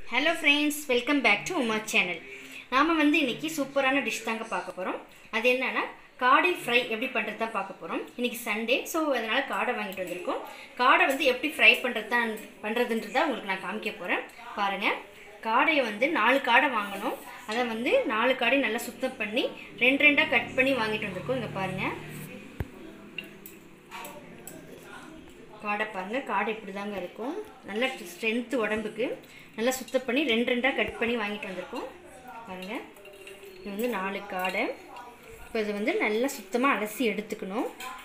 hello friends welcome back to Uma channel நாம் வந்து இன்றைக்கி சூப்பரான டிஷ் தாங்க பார்க்க போகிறோம் அது என்னன்னா காடை ஃப்ரை எப்படி பண்ணுறது தான் பார்க்க போகிறோம் இன்றைக்கி சண்டே ஸோ அதனால் காடை வாங்கிட்டு வந்திருக்கோம் காடை வந்து எப்படி ஃப்ரை பண்ணுறது தான் பண்ணுறதுன்றதை உங்களுக்கு நான் காமிக்க போகிறேன் பாருங்கள் காடையை வந்து நாலு காடை வாங்கணும் அதை வந்து நாலு காடையை நல்லா சுத்தம் பண்ணி ரெண்டு ரெண்டாக கட் பண்ணி வாங்கிட்டு வந்திருக்கோம் இங்கே பாருங்கள் காடை பாருங்கள் காடை இப்படி தாங்க இருக்கும் நல்ல ஸ்ட்ரென்த்து உடம்புக்கு நல்லா சுத்தம் பண்ணி ரெண்டு ரெண்டாக கட் பண்ணி வாங்கிட்டு வந்திருக்கோம் பாருங்கள் இது வந்து நாலு காடை இப்போ இது வந்து நல்லா சுத்தமாக அலசி எடுத்துக்கணும்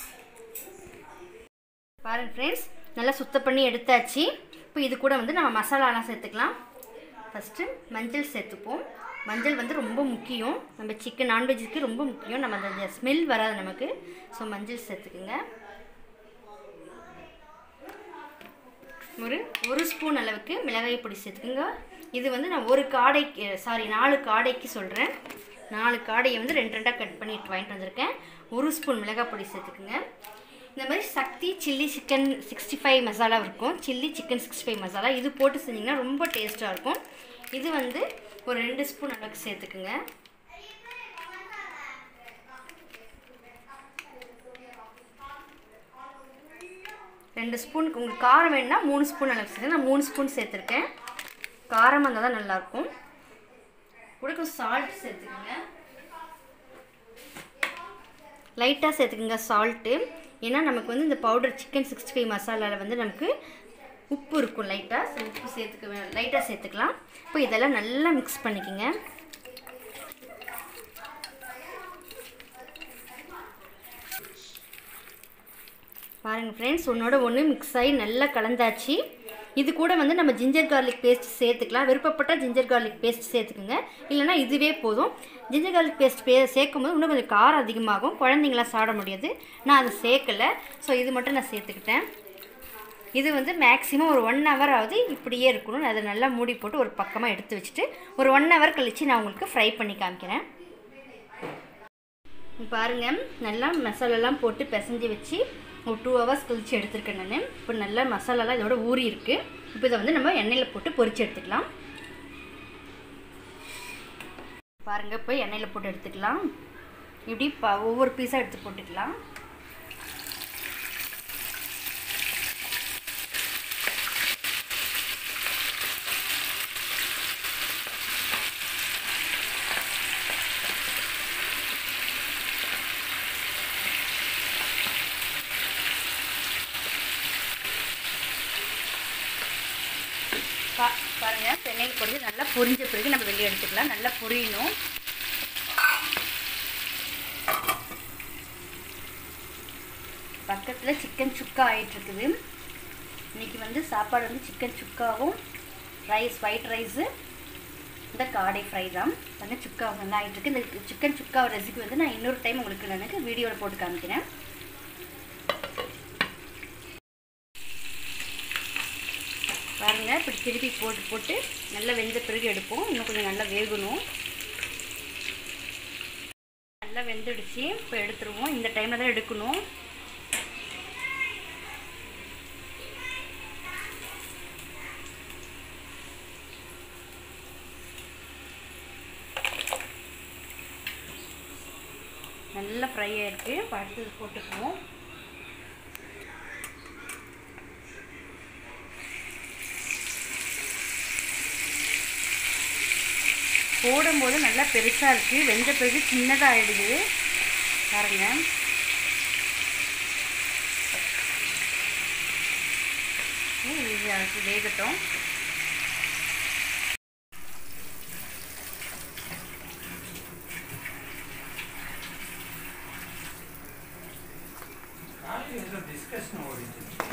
பாருங்க ஃப்ரெண்ட்ஸ் நல்லா சுத்தம் பண்ணி எடுத்தாச்சு இப்போ இது கூட வந்து நம்ம மசாலாலாம் சேர்த்துக்கலாம் ஃபஸ்ட்டு மஞ்சள் சேர்த்துப்போம் மஞ்சள் வந்து ரொம்ப முக்கியம் நம்ம சிக்கன் நான்வெஜ்ஜுக்கு ரொம்ப முக்கியம் நம்ம அந்த ஸ்மெல் வராது நமக்கு ஸோ மஞ்சள் சேர்த்துக்குங்க ஒரு ஒரு ஸ்பூன் அளவுக்கு மிளகாய் பொடி சேர்த்துக்குங்க இது வந்து நான் ஒரு காடைக்கு சாரி நாலு காடைக்கு சொல்கிறேன் நாலு காடையை வந்து ரெண்டு ரெண்டாக கட் பண்ணி வாங்கிட்டு வந்திருக்கேன் ஒரு ஸ்பூன் மிளகாய் பொடி சேர்த்துக்குங்க இந்த மாதிரி Sakthi chilli chicken sixty five masala இருக்கும் chilli chicken sixty five masala இது போட்டு செஞ்சிங்கன்னா ரொம்ப டேஸ்ட்டாக இருக்கும் இது வந்து ஒரு ரெண்டு ஸ்பூன் அளவுக்கு சேர்த்துக்குங்க ரெண்டு ஸ்பூன் உங்களுக்கு காரம் வேணும்னா மூணு ஸ்பூன் அளவுக்கு சேர்த்து நான் மூணு ஸ்பூன் சேர்த்துருக்கேன் காரமாக இருந்தால் தான் நல்லாயிருக்கும் கூட கொஞ்சம் சால்ட் சேர்த்துக்கோங்க லைட்டாக சேர்த்துக்குங்க சால்ட்டு ஏன்னா நமக்கு வந்து இந்த பவுடர் சிக்கன் சிக்ஸ்டி ஃபைவ் மசாலாவில் வந்து நமக்கு உப்பு இருக்கும் லைட்டாக சரி உப்பு சேர்த்துக்க லைட்டாக சேர்த்துக்கலாம் இப்போ இதெல்லாம் நல்லா மிக்ஸ் பண்ணிக்கோங்க பாருங்கள் ஃப்ரெண்ட்ஸ் ஒன்றோட ஒன்று மிக்ஸ் ஆகி நல்லா கலந்தாச்சு இது கூட வந்து நம்ம ஜிஞ்சர் கார்லிக் பேஸ்ட் சேர்த்துக்கலாம் விருப்பப்பட்டால் ஜிஞ்சர் கார்லிக் பேஸ்ட் சேர்த்துக்குங்க இல்லைனா இதுவே போதும் ஜிஞ்சர் கார்லிக் பேஸ்ட் பே சேர்க்கும் போது இன்னும் கொஞ்சம் காரம் அதிகமாகும் குழந்தைங்களாம் சாப்பிட முடியாது நான் அதை சேர்க்கலை ஸோ இது மட்டும் நான் சேர்த்துக்கிட்டேன் இது வந்து மேக்ஸிமம் ஒரு ஒன் ஹவர் ஆகுது இப்படியே இருக்கணும் அதை நல்லா மூடி போட்டு ஒரு பக்கமாக எடுத்து வச்சுட்டு ஒரு ஒன் ஹவர் கழித்து நான் உங்களுக்கு ஃப்ரை பண்ணி காமிக்கிறேன் பாருங்கள் நல்லா மசாலாலாம் போட்டு பிசைஞ்சு வச்சு ஒரு டூ ஹவர்ஸ் கழிச்சு எடுத்துருக்கேன் நான் இப்போ நல்லா மசாலாலாம் இதோட ஊறி இருக்குது இப்போ இதை வந்து நம்ம எண்ணெயில் போட்டு பொரிச்சு எடுத்துக்கலாம் பாருங்கள் இப்போ எண்ணெயில் போட்டு எடுத்துக்கலாம் இப்படி ப ஒவ்வொரு பீஸாக எடுத்து போட்டுக்கலாம் பா பாருங்கள் எண்ணெயில் பொரிஞ்சு நல்லா பொரிஞ்ச பிறகு நம்ம வெளியே எடுத்துக்கலாம் நல்லா பொரியணும் பக்கத்தில் சிக்கன் சுக்கா ஆகிட்டுருக்குது இன்றைக்கி வந்து சாப்பாடு வந்து சிக்கன் சுக்காவும் ரைஸ் ஒயிட் ரைஸு இந்த காடை ஃப்ரை தான் வந்து சுக்கா வந்து ஆகிட்டுருக்கு இந்த சிக்கன் சுக்கா ரெசிபி வந்து நான் இன்னொரு டைம் உங்களுக்கு எனக்கு வீடியோவில் போட்டு காமிக்கிறேன் பாருங்கள் இப்படி திருப்பி போட்டு போட்டு நல்லா வெந்த பிறகு எடுப்போம் இன்னும் கொஞ்சம் நல்லா வேகணும் நல்லா வெந்துடுச்சு இப்போ எடுத்துருவோம் இந்த டைமில் தான் எடுக்கணும் நல்லா ஃப்ரை ஆகிருக்கு அடுத்தது போட்டுக்குவோம் போடும்போது நல்லா பெருசாக இருக்குது வெந்த பிறகு சின்னதாக ஆகிடுது பாருங்க இது வேகட்டும் டிஸ்கஷன் ஓடிச்சு